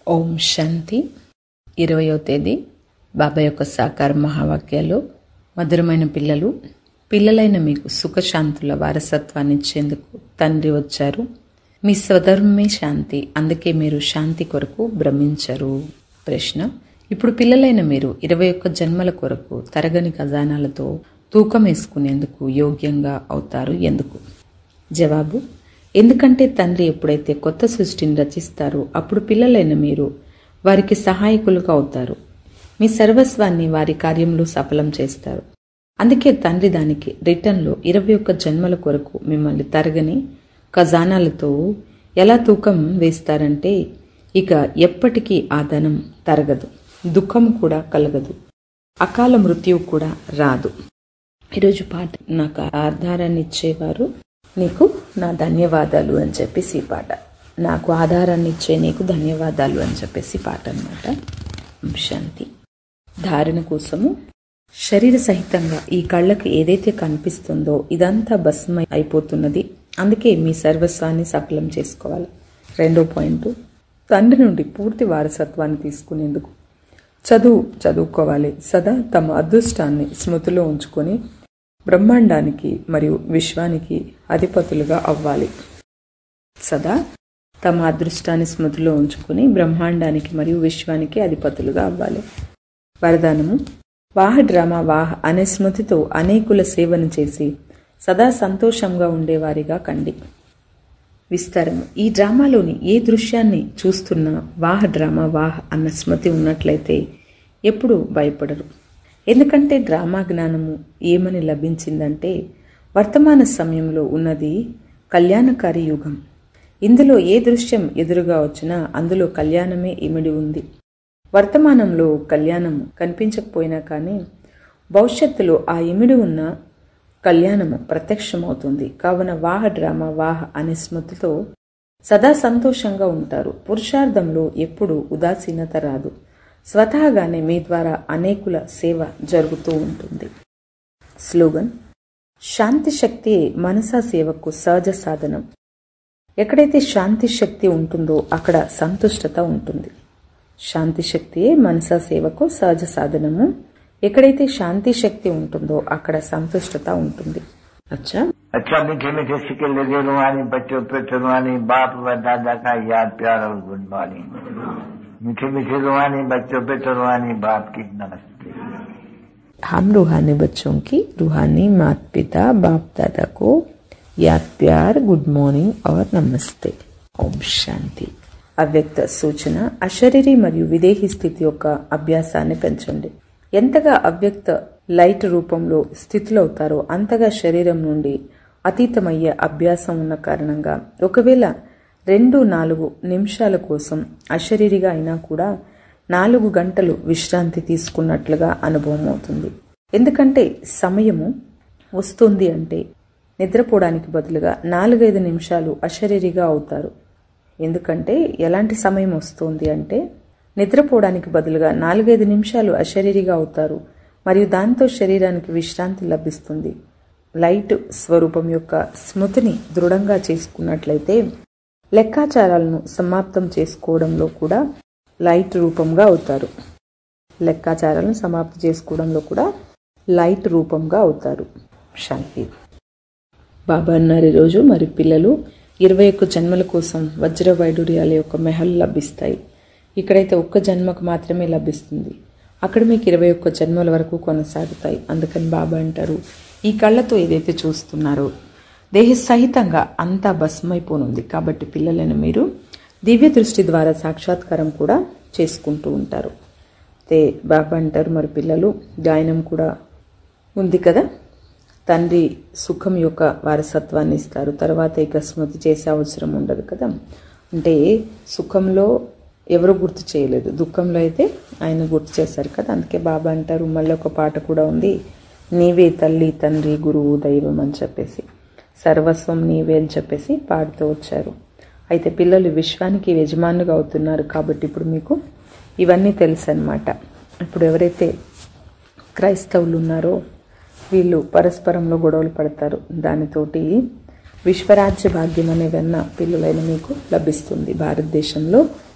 ఓం శాంతి ఇరవయో తేదీ బాబా యొక్క సాకార మహావాక్యాలు మధురమైన పిల్లలు పిల్లలైన మీకు సుఖశాంతుల వారసత్వాన్ని ఇచ్చేందుకు తండ్రి వచ్చారు మీ స్వధర్మమే శాంతి అందుకే మీరు శాంతి కొరకు భ్రమించరు ప్రశ్న ఇప్పుడు పిల్లలైన మీరు ఇరవై ఒక్క జన్మల కొరకు తరగని ఖజానాలతో తూకం వేసుకునేందుకు యోగ్యంగా అవుతారు ఎందుకు జవాబు ఎందుకంటే తండ్రి ఎప్పుడైతే కొత్త సృష్టిని రచిస్తారో అప్పుడు పిల్లలైన మీరు వారికి సహాయకులుగా అవుతారు మీ సర్వస్వాన్ని వారి కార్యంలో సఫలం చేస్తారు అందుకే తండ్రి దానికి రిటర్న్లో ఇరవై ఒక్క జన్మల కొరకు మిమ్మల్ని తరగని ఖజానాలతో ఎలా తూకం వేస్తారంటే ఇక ఎప్పటికీ ఆ ధనం తరగదు దుఃఖం కూడా కలగదు అకాల మృత్యువు కూడా రాదు ఈరోజు పాట నాకు ఆధారాన్ని ఇచ్చేవారు నీకు నా ధన్యవాదాలు అని చెప్పేసి ఈ పాట నాకు ఆధారాన్ని ఇచ్చే నీకు ధన్యవాదాలు అని చెప్పేసి పాట అనమాట శాంతి ధారణ కోసము శరీర సహితంగా ఈ కళ్ళకు ఏదైతే కనిపిస్తుందో ఇదంతా భస్మై అయిపోతున్నది అందుకే మీ సర్వస్వాన్ని సఫలం చేసుకోవాలి రెండో పాయింట్ తండ్రి నుండి పూర్తి వారసత్వాన్ని తీసుకునేందుకు చదువు చదువుకోవాలి సదా తమ అదృష్టాన్ని స్మృతిలో ఉంచుకొని బ్రహ్మాండానికి మరియు విశ్వానికి అధిపతులుగా అవ్వాలి సదా తమ అదృష్టాన్ని స్మృతిలో ఉంచుకొని బ్రహ్మాండానికి మరియు విశ్వానికి అధిపతులుగా అవ్వాలి వరదానము వాహ డ్రామా వాహ అనే స్మృతితో అనేకుల సేవను చేసి సదా సంతోషంగా ఉండేవారిగా కండి విస్తారం ఈ డ్రామాలోని ఏ దృశ్యాన్ని చూస్తున్నా వాహ డ్రామా వాహ్ అన్న స్మృతి ఉన్నట్లయితే ఎప్పుడూ భయపడరు ఎందుకంటే డ్రామా జ్ఞానము ఏమని లభించిందంటే వర్తమాన సమయంలో ఉన్నది కళ్యాణకారి యుగం ఇందులో ఏ దృశ్యం ఎదురుగా వచ్చినా అందులో కళ్యాణమే ఇమిడి ఉంది వర్తమానంలో కళ్యాణం కనిపించకపోయినా కానీ భవిష్యత్తులో ఆ ఇమిడి ఉన్న కళ్యాణము ప్రత్యక్షమవుతుంది కావున వాహ డ్రామా వాహ అనే స్మృతితో సదా సంతోషంగా ఉంటారు పురుషార్థంలో ఎప్పుడు ఉదాసీనత రాదు స్వతహాగానే మీ ద్వారా అనేకుల సేవ జరుగుతూ ఉంటుంది స్లోగన్ శాంతి శక్తి మనసా సేవకు సహజ సాధనం ఎక్కడైతే శాంతి శక్తి ఉంటుందో అక్కడ సంతుష్టత ఉంటుంది శాంతి శక్తియే మనసా సేవకు సహజ సాధనము ఎక్కడైతే శాంతి శక్తి ఉంటుందో అక్కడ సంతుష్టత ఉంటుంది అచ్చా अच्छा मीठे मीठे सिक्के लगे रुहानी बच्चों पे रुहानी बाप व दादा का याद प्यार और गुड मॉर्निंग मीठे मीठे रुहानी बच्चों पे रुहानी बाप की नमस्ते हम रूहानी बच्चों की रूहानी माता पिता बाप दादा को याद प्यार गुड మార్నింగ్ और నమస్తే ఓం శాంతి అవ్యక్త సూచన అశరీరి మరియు విదేహీ స్థితి యొక్క అభ్యాసాన్ని పెంచండి ఎంతగా అవ్యక్త లైట్ రూపంలో స్థితులవుతారో అంతగా శరీరం నుండి అతీతమయ్యే అభ్యాసం ఉన్న కారణంగా ఒకవేళ రెండు నాలుగు నిమిషాల కోసం అశరీరిగా అయినా కూడా నాలుగు గంటలు విశ్రాంతి తీసుకున్నట్లుగా అనుభవం అవుతుంది ఎందుకంటే సమయము వస్తుంది అంటే నిద్రపోవడానికి బదులుగా నాలుగైదు నిమిషాలు అశరీరిగా అవుతారు ఎందుకంటే ఎలాంటి సమయం వస్తుంది అంటే నిద్రపోవడానికి బదులుగా నాలుగైదు నిమిషాలు అశరీరిగా అవుతారు మరియు దాంతో శరీరానికి విశ్రాంతి లభిస్తుంది లైట్ స్వరూపం యొక్క స్మృతిని దృఢంగా చేసుకున్నట్లయితే లెక్కాచారాలను సమాప్తం చేసుకోవడంలో కూడా లైట్ రూపంగా అవుతారు లెక్కాచారాలను సమాప్తి చేసుకోవడంలో కూడా లైట్ రూపంగా అవుతారు శాంతి బాబా అన్నారు ఈరోజు మరి పిల్లలు ఇరవై ఒక్క జన్మల కోసం వజ్ర వైడూర్యాల యొక్క మెహల్ లభిస్తాయి ఇక్కడైతే ఒక్క జన్మకు మాత్రమే లభిస్తుంది అక్కడ మీకు ఇరవై ఒక్క జన్మల వరకు కొనసాగుతాయి అందుకని బాబా అంటారు ఈ కళ్ళతో ఏదైతే చూస్తున్నారో దేహ సహితంగా అంతా భస్మైపోనుంది కాబట్టి పిల్లలను మీరు దివ్య దృష్టి ద్వారా సాక్షాత్కారం కూడా చేసుకుంటూ ఉంటారు అయితే బాబా అంటారు మరి పిల్లలు గాయనం కూడా ఉంది కదా తండ్రి సుఖం యొక్క వారసత్వాన్ని ఇస్తారు తర్వాత ఇక స్మృతి చేసే అవసరం ఉండదు కదా అంటే సుఖంలో ఎవరు గుర్తు చేయలేదు దుఃఖంలో అయితే ఆయన గుర్తు చేశారు కదా అందుకే బాబా అంటారు మళ్ళీ ఒక పాట కూడా ఉంది నీవే తల్లి తండ్రి గురువు దైవం అని చెప్పేసి సర్వస్వం నీవే అని చెప్పేసి పాడుతూ వచ్చారు అయితే పిల్లలు విశ్వానికి యజమానులుగా అవుతున్నారు కాబట్టి ఇప్పుడు మీకు ఇవన్నీ తెలుసు అనమాట ఇప్పుడు ఎవరైతే క్రైస్తవులు ఉన్నారో వీళ్ళు పరస్పరంలో గొడవలు పడతారు దానితోటి విశ్వరాజ్య భాగ్యం అనే వెన్న పిల్లలైన మీకు లభిస్తుంది భారతదేశంలో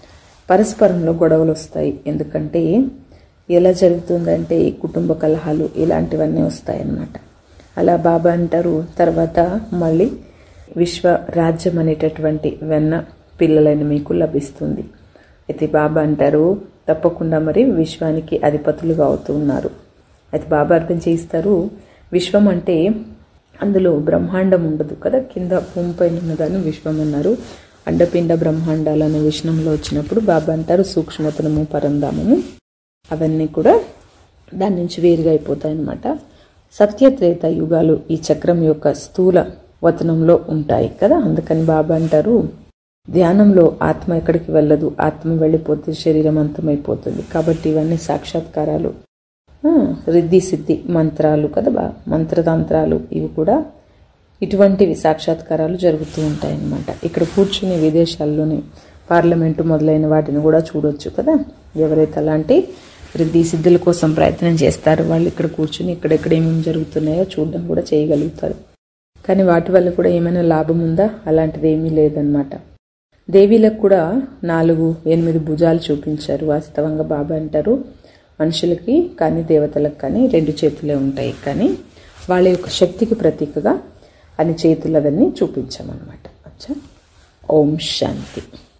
పరస్పరంలో గొడవలు వస్తాయి ఎందుకంటే ఎలా జరుగుతుందంటే ఈ కుటుంబ కలహాలు ఇలాంటివన్నీ వస్తాయన్నమాట అలా బాబా అంటారు తర్వాత మళ్ళీ విశ్వ రాజ్యం అనేటటువంటి వెన్న పిల్లలైన మీకు లభిస్తుంది అయితే బాబా అంటారు తప్పకుండా మరి విశ్వానికి అధిపతులుగా అవుతూ ఉన్నారు అయితే బాబా అర్థం చేయిస్తారు విశ్వం అంటే అందులో బ్రహ్మాండం ఉండదు కదా కింద భూమి పైన ఉన్నదాన్ని విశ్వం అన్నారు అండపిండ బ్రహ్మాండాలు అనే విషయంలో వచ్చినప్పుడు బాబా అంటారు సూక్ష్మతనము పరంధామము అవన్నీ కూడా దాని నుంచి వేరుగా అయిపోతాయి అన్నమాట సత్యత్రేత యుగాలు ఈ చక్రం యొక్క స్థూల వతనంలో ఉంటాయి కదా అందుకని బాబా అంటారు ధ్యానంలో ఆత్మ ఎక్కడికి వెళ్ళదు ఆత్మ వెళ్ళిపోతే శరీరం అంతమైపోతుంది కాబట్టి ఇవన్నీ సాక్షాత్కారాలు ఆ, రిద్ధి సిద్ధి మంత్రాలు కదా బా మంత్రతంత్రాలు ఇవి కూడా ఇటువంటివి సాక్షాత్కారాలు జరుగుతూ ఉంటాయి అన్నమాట ఇక్కడ కూర్చుని విదేశాల్లోనే పార్లమెంటు మొదలైన వాటిని కూడా చూడొచ్చు కదా ఎవరైతే అలాంటి రిద్ధి సిద్ధుల కోసం ప్రయత్నం చేస్తారో వాళ్ళు ఇక్కడ కూర్చుని ఇక్కడెక్కడ ఏమేమి జరుగుతున్నాయో చూడడం కూడా చేయగలుగుతారు కానీ వాటి వల్ల కూడా ఏమైనా లాభం ఉందా అలాంటిది ఏమీ లేదన్నమాట దేవీలకు కూడా నాలుగు ఎనిమిది భుజాలు చూపించారు వాస్తవంగా బాబా అంటారు మనుషులకి కానీ దేవతలకు కానీ రెండు చేతులే ఉంటాయి కానీ వాళ్ళ యొక్క శక్తికి ప్రతీకగా అని చేతులు అవన్నీ చూపించామన్నమాట అచ్చా ఓం శాంతి